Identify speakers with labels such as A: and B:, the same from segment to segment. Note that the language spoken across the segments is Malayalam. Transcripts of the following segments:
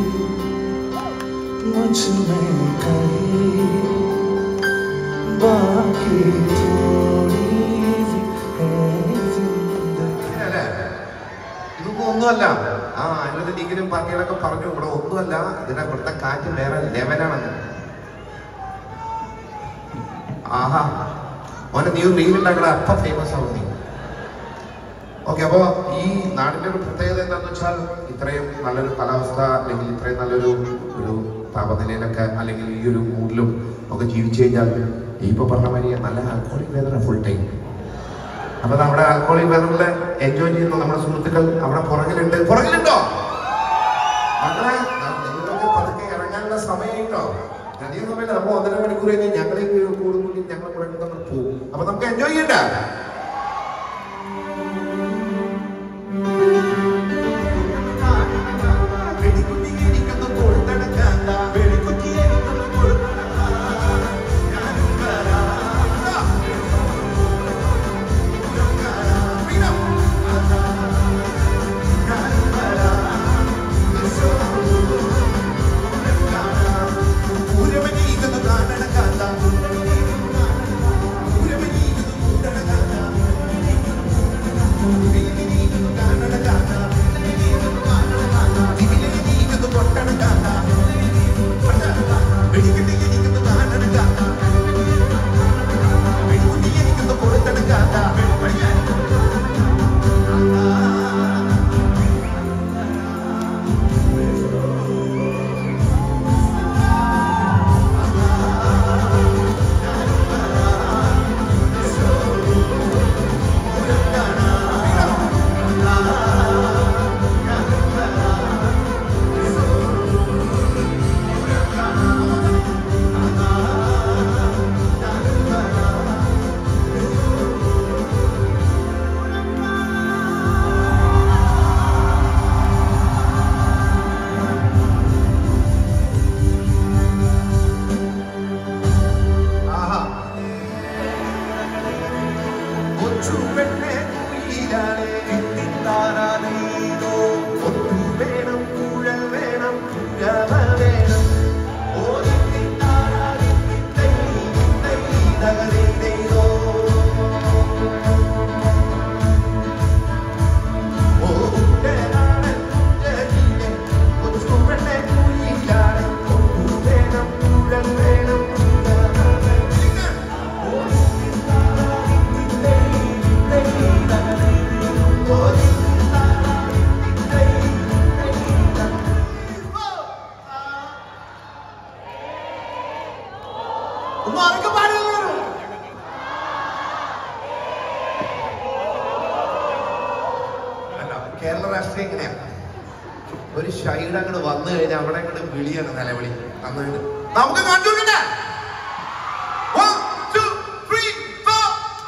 A: मुझ में कहीं बाकी थोड़ी सी है जिंदगी
B: അല്ലേ ഇതൊന്നും ഒന്നുമല്ല ആ അതിനകത്ത് ഡിഗ്രിയും ബാക്കികളൊക്കെ പറഞ്ഞു ഇവിടെ ഒന്നുമല്ല ഇതിനെ ഇവിടുത്തെ കാറ്റ് വേറെ ലെവലാണ് ആഹാ മോനെ നീ റീൽ ഉണ്ടാക്കണ അപ്പൊ ഫേമസ് ആവും നീ ഓക്കെ അപ്പോ ഈ നാടിന്റെ ഒരു പ്രത്യേകത എന്താണെന്ന് വെച്ചാൽ ഇത്രയും നല്ലൊരു കാലാവസ്ഥ അല്ലെങ്കിൽ ഇത്രയും നല്ലൊരു ഒരു താപനിലയിലൊക്കെ അല്ലെങ്കിൽ ഈ ഒരു മൂഡിലും ഒക്കെ ജീവിച്ചു കഴിഞ്ഞാൽ ഈ ഇപ്പൊ പറഞ്ഞ മാതിരി നല്ല ആൽക്കോളിക് വെതറാണ് ഫുൾ ടൈം അപ്പൊ നമ്മുടെ ആൽക്കോളിക് വെതറിൽ എൻജോയ് ചെയ്യുന്ന നമ്മുടെ സുഹൃത്തുക്കൾ അവിടെ പുറകിലുണ്ട് പുറകിലുണ്ടോ മക്കളെ ന- നിങ്ങളൊക്കെ പതുക്കെ ഇറങ്ങാനുള്ള സമയമായിട്ടോ അധികം സമയമില്ല നമ്മൾ ഒന്നര മണിക്കൂർ കഴിഞ്ഞാൽ ഞങ്ങളെ കൂടും കൂടി ഞങ്ങൾ കൂടെ നമ്മൾ പോകും അപ്പൊ നമുക്ക് എൻജോയ് ചെയ്യണ്ട ആഹാ കൊച്ചു പെണ്ണെ കുയിലാളെ എത്തിത്താരാതീതോ ഒത്തു വേണം കുഴൽ വേണം കുഴവ വേണം കേരള രാഷ്ട്രീയം എങ്ങനെയാ ഒരു ഷൈഡ് അങ്ങോട്ട് വന്നു കഴിഞ്ഞാൽ അവിടെ അങ്ങോട്ട് വിളിയാണ് നിലവിളി അന്ന് നമുക്ക് കണ്ടുപിടിക്കണ്ടേ One, two, three, four.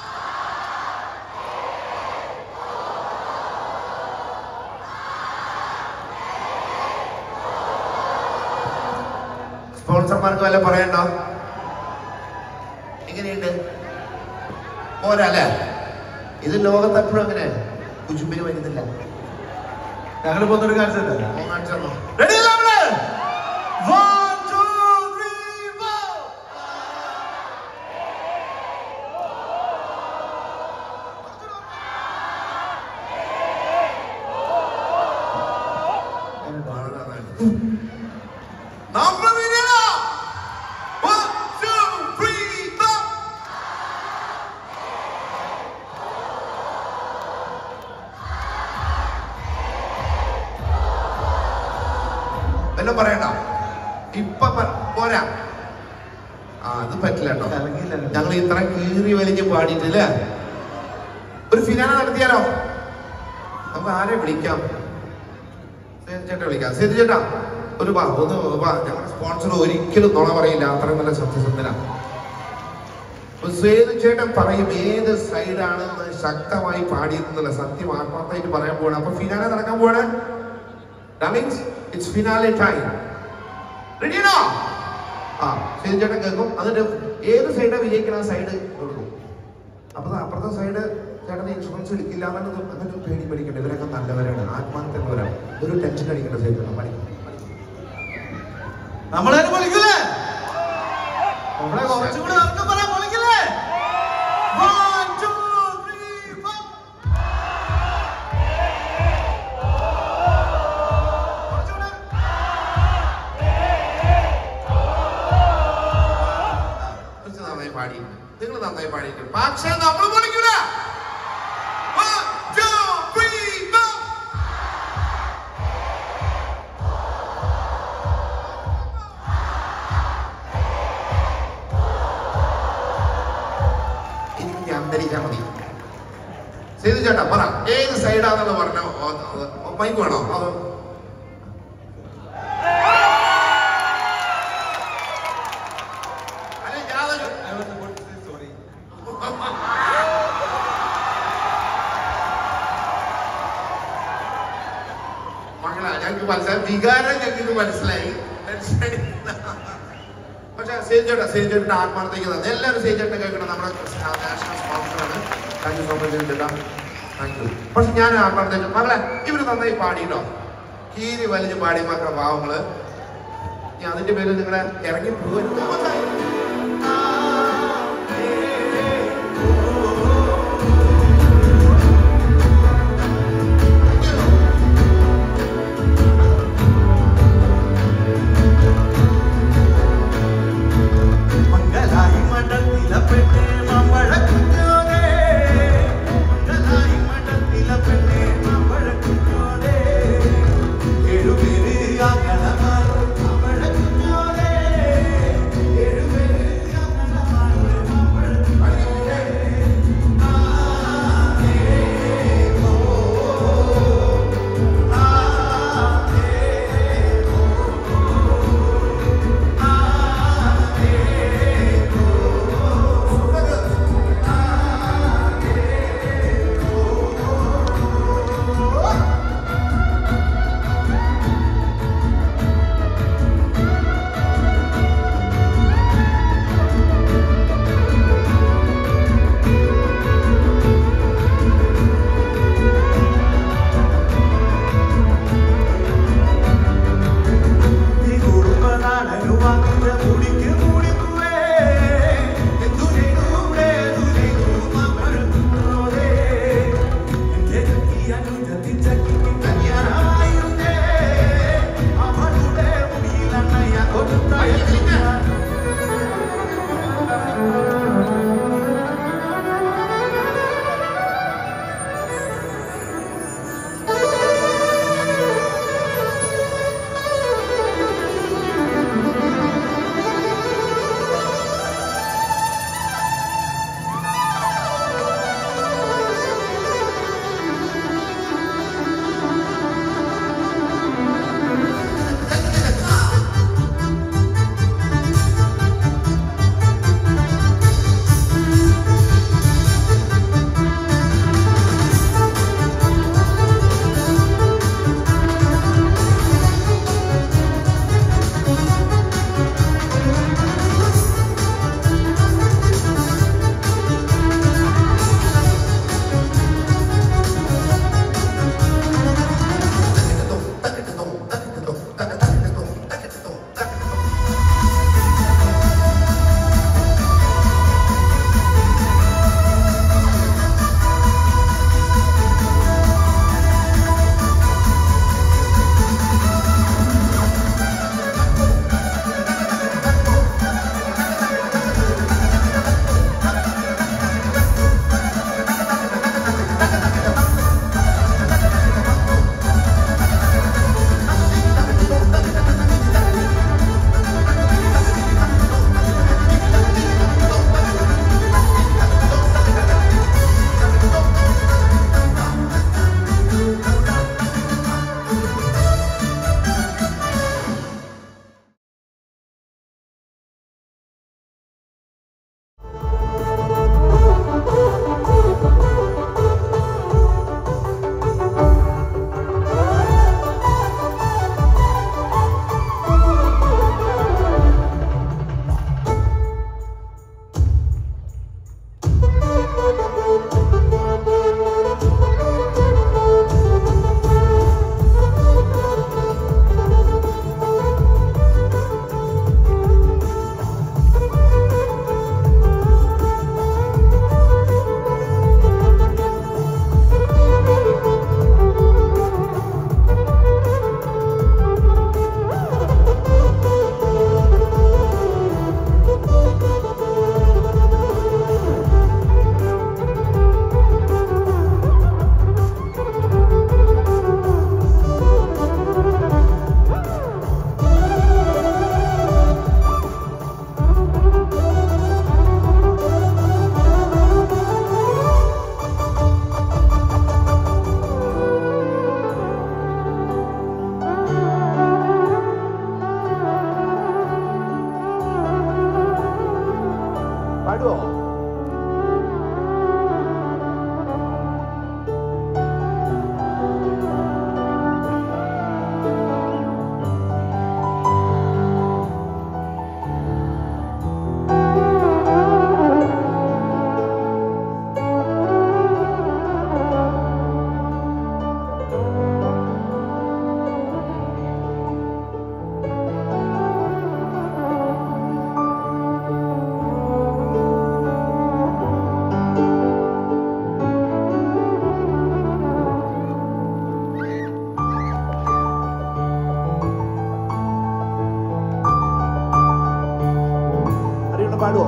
B: സ്പോൺസർമാർക്ക് വല്ല പറയണ്ടോ എങ്ങനെയുണ്ട് പോരല്ലേ ഇത് ലോകത്ത് എപ്പോഴും അങ്ങനെ കുജുമ്പിന് വരുന്നില്ല
C: ഞങ്ങൾ പോകുന്നൊരു കാണിച്ചത്
B: മോൻ കാണിച്ചു തന്നോ
C: റെഡി നമ്മള് One, two, three, four.
B: Number video! One, two, three, four! വല്ലതും പറയണ്ട ഇപ്പൊ പ- പോരാ ആ അത് പറ്റില്ല കേട്ടോ
C: കലങ്ങിയില്ലല്ലോ.
B: ഞങ്ങൾ ഇത്ര കീറി വലിഞ്ഞ് പാടിയിട്ടില്ലേ ഒരു ഫിനാന നടത്തിയാലോ നമുക്ക് ആരെ വിളിക്കാം സേതു ചേട്ടാ വിളിക്കാം സേതു ചേട്ടാ ഒരു വാ ഒന്ന് വാ ഞങ്ങളുടെ സ്പോൺസർ ഒരിക്കലും നുണ പറയില്ല അത്രയും നല്ല സത്യസന്ധനാണ് അപ്പൊ സേതു ചേട്ടൻ പറയും ഏത് സൈഡാണെന്ന് ശക്തമായി പാടിയെന്നുള്ള സത്യം ആത്മാർത്ഥമായിട്ട് പറയാൻ പോവാണ് അപ്പൊ ഫിനാലെ നടക്കാൻ പോവാണ് ഡാർലിങ്സ് ഇറ്റ്സ് ഫിനാലെ ടൈം റെഡിയാണോ ആ സേതു ചേട്ടൻ കേൾക്കും എന്നിട്ട് ഏത് സൈഡാ വിജയിക്കണ ആ സൈഡ് കൊടുക്കും അപ്പൊ ദാ അപ്പുറത്തെ സൈഡ് ചേട്ടന് ഇൻഷുറൻസ് എടുക്കില്ല എന്നുള്ളത് അങ്ങനത്തെ പേടി പേടിക്കണ്ട ഇവരൊക്കെ നല്ലവരാണ് ആത്മാർത്ഥമുള്ളവരാണ് ഒരു ടെൻഷൻ അടിക്കേണ്ട സൈഡ് പഠിക്കും
C: നമ്മളതിന് പൊളിക്കില്ലേ നമ്മളെ കുറച്ചും കൂടി ഉറക്കം പറയാൻ പൊളിക്കില്ലേ One, two, three, four. കുറച്ചുകൂടെ.
B: കുറച്ച് നന്നായി പാടി നിങ്ങൾ നന്നായി പാടിയിട്ടുണ്ട് പക്ഷെ നമ്മൾ പൊളിക്കൂല One, two, three, four. എനിക്ക് അന്തരിക്കാൻ മതി സേതു ചേട്ടാ പറ ഏത് സൈഡാണെന്ന് പറഞ്ഞ മൈക്ക് വേണോ അതോ അല്ലെ ഞാനൊരു
C: I want to go to say sorry.
B: മകളാ ഞങ്ങൾക്ക് മനസ്സിലായി വികാരം ഞങ്ങൾക്ക് മനസ്സിലായി മനസ്സിലായി. പക്ഷെ സേജേട്ടാ സേജേട്ടൻ്റെ ആത്മാർത്ഥത്തേക്ക് തന്നെ എല്ലാവരും സേജേട്ടനെ കേൾക്കണം നമ്മുടെ നാഷണൽ സ്പോൺസറാണ് താങ്ക് യു സോ മച്ച് ചേട്ടാ താങ്ക് യു പക്ഷെ ഞാൻ ആത്മാർത്ഥത്തേക്ക് മകളെ ഇവര് നന്നായി പാടിട്ടോ കീരി വലിഞ്ഞ് പാടി മക്കളെ പാവങ്ങള് ഞാൻ അതിന്റെ പേരിൽ നിങ്ങളെ ഇറങ്ങി പോകാൻ
C: മംഗലായി മഠത്തിലെ പെണ്ണേ മാമ്പഴക്കുഞ്ഞോനെ. മംഗലായി മഠത്തിലെ പെണ്ണേ മാമ്പഴക്കുഞ്ഞോനെ. ഏഴുപേര് ആങ്ങളമാർ മാമ്പഴക്കുഞ്ഞോനെ. ഏഴുപേര് പാടുവോ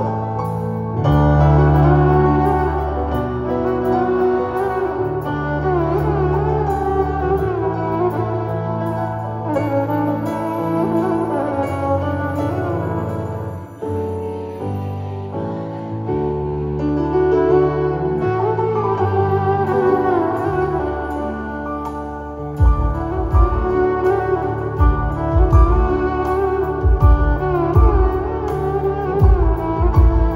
A: യേശുവേ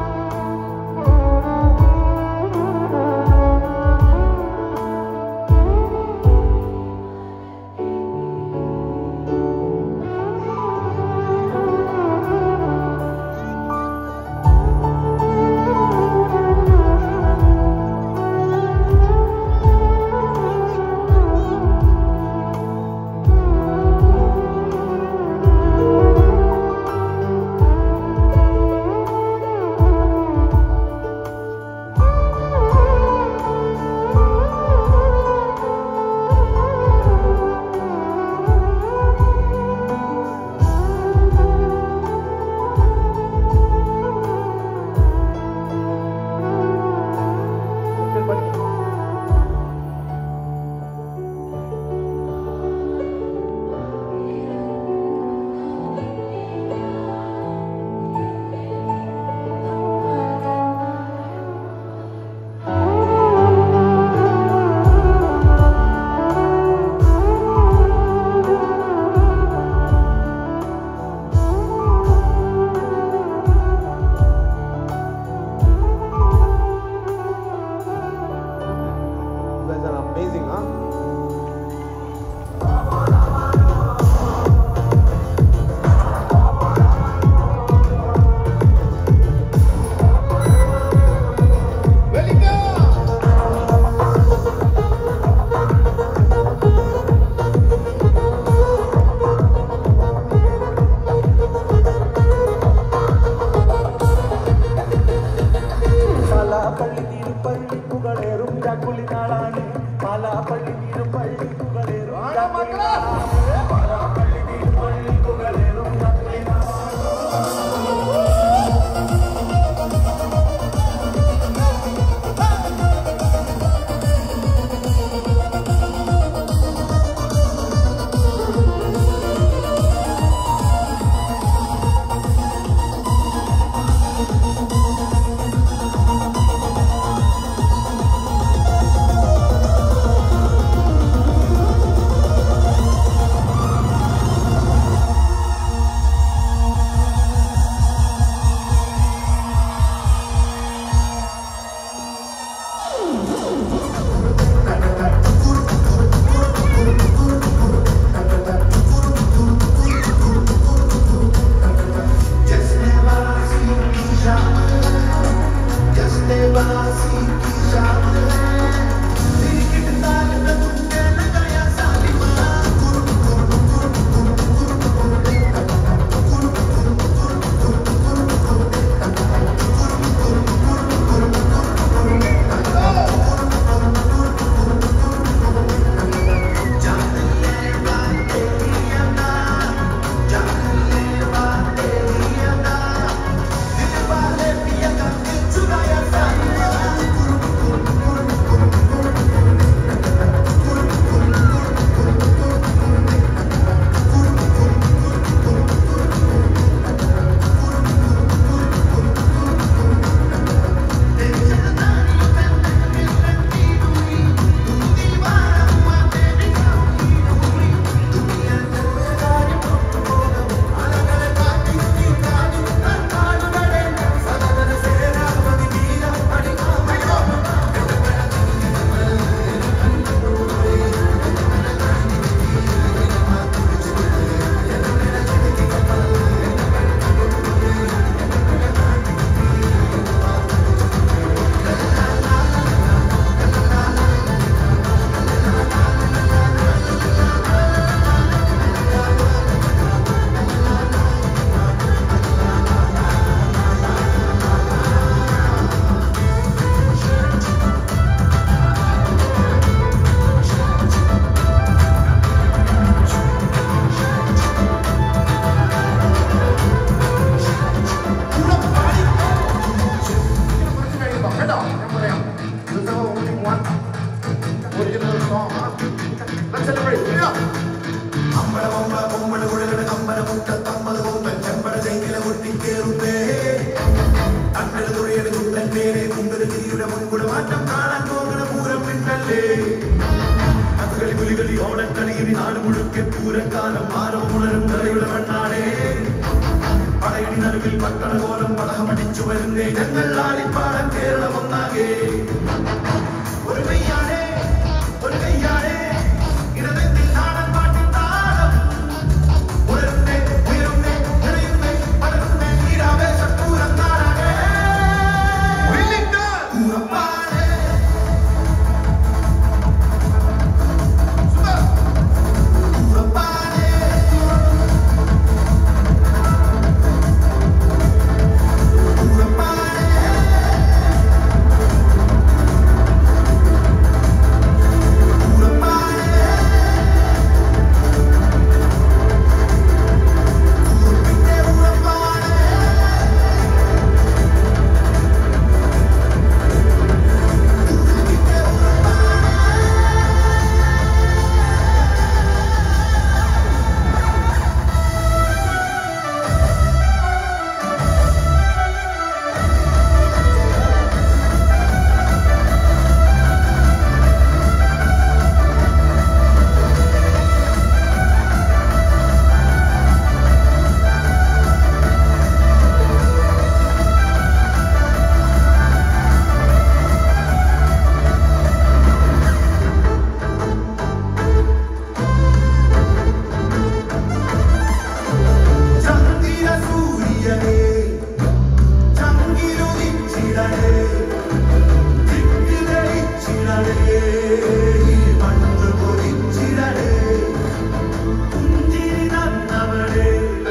D: തമ്മത് കൊമ്പൻ ചെമ്പട ചെങ്കില പൊട്ടിക്കേറുന്നേ അണ്ണന് തുറയുടെ കുണ്ടൻ നേരെ കുണ്ടന് തിരിയുടെ മുൻകുട മാറ്റം കാണാൻ പോകണ പൂരം പിന്നല്ലേ കഥകളി പുലികളി ഓണക്കളി ഇനി നാട് മുഴുക്കെ പൂരക്കാലം ആരോ ഉണരും കലയുടെ മണ്ണാടേ പടയണി നടുവിൽ പട്ടണകോലം പടഹമടിച്ചു വരുന്നേ ഞങ്ങൾ ആലിപ്പാടം കേരളം ഒന്നാകെ ഒരു കയ്യാണേ ഒരു കയ്യാണേ ഇടതെത്തിൽ നാടൻ പാട്ടിൻ താളം ഉണരുന്നേ ഉയരുന്നേ നിറയുന്നേ പടരുന്നേ നീരാവേശപ്പൂരം നാടാകെ ഉറപ്പാണ് ഉറപ്പാണ് ചന്ദ്രിക സൂര്യനേ ചങ്കിലുദിച്ചിടണേ ദിക്കിലടിച്ചിടണേ മണ്ണ് പൊതിച്ചിടണേ പുഞ്ചിരി തന്നവളേ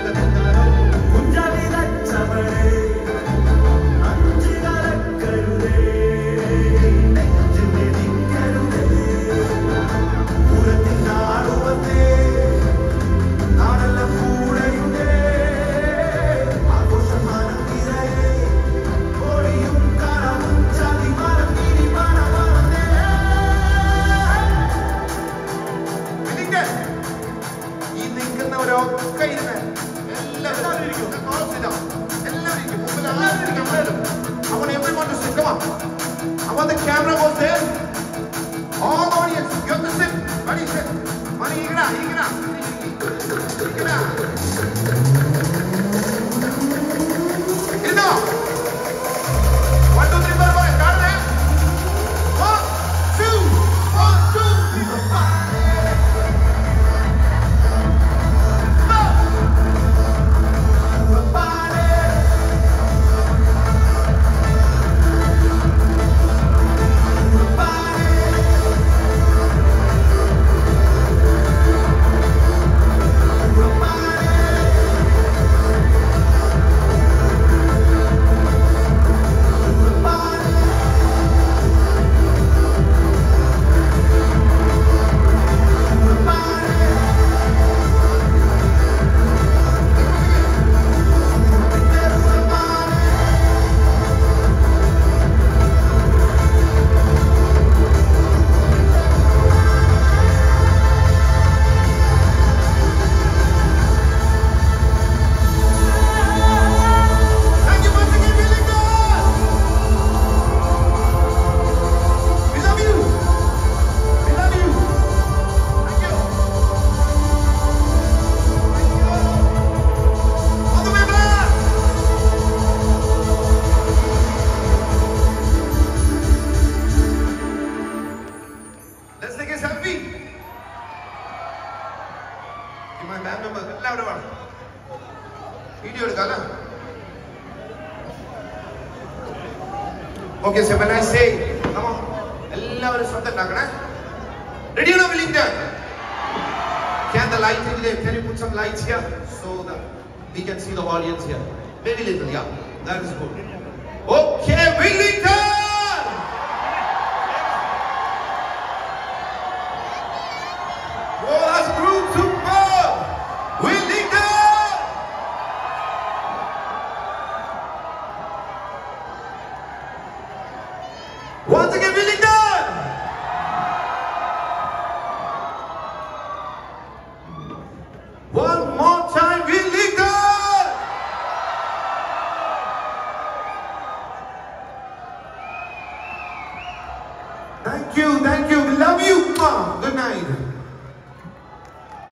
D: പുഞ്ചവിതച്ചവളേ അഞ്ചു കലക്കരുതേ നെഞ്ചു മെതിക്കരുതേ പൂരത്തിൻ നാടുവന്നേ നാടെല്ലാം കൂടെയുണ്ടേ ആഘോഷമാനം നിറയെ കോടിയും കറവും ചതിമാനം തിരിമണമാണേ
B: ഇതിന്റെ ഈ നിൽക്കുന്നവരൊക്കെ ഇരുന്ന് എല്ലാവരും ഇരിക്കും. All sit down. എല്ലാവരും ഇരിക്കും. മുമ്പിൽ എല്ലാവരും ഇരിക്കും. എല്ലാവരും. I want everyone to sit. Come on. I want the camera goes there. All the audience, you have to sit. Ready, sit. Mani, ഇരിക്കടാ, ഇരിക്കടാ. ഇരിക്കടാ. ഇരുന്നോ? One, two, three, four, five. കാണുന്നേ? One, two, one, two, three, four, five. Thank you for singing, Billy God. We love you. We love you. Thank you. Thank you. All the way back. Let's take a selfie. Give my band member എല്ലാവരും വേണം വീഡിയോ എടുക്കാം അല്ലേ okay seven I say come on. എല്ലാവരും ശ്രദ്ധ ഉണ്ടാക്കണേ റെഡിയാണോ Willingdon Can the light in there? Can you put some lights here so that we can see the audience here? Very little, yeah. That is good. Okay, Wellington! Oh, that's group super! Wellington! Once again, Wellington! One more time, Wellington! you, thank you. We love you. Good night.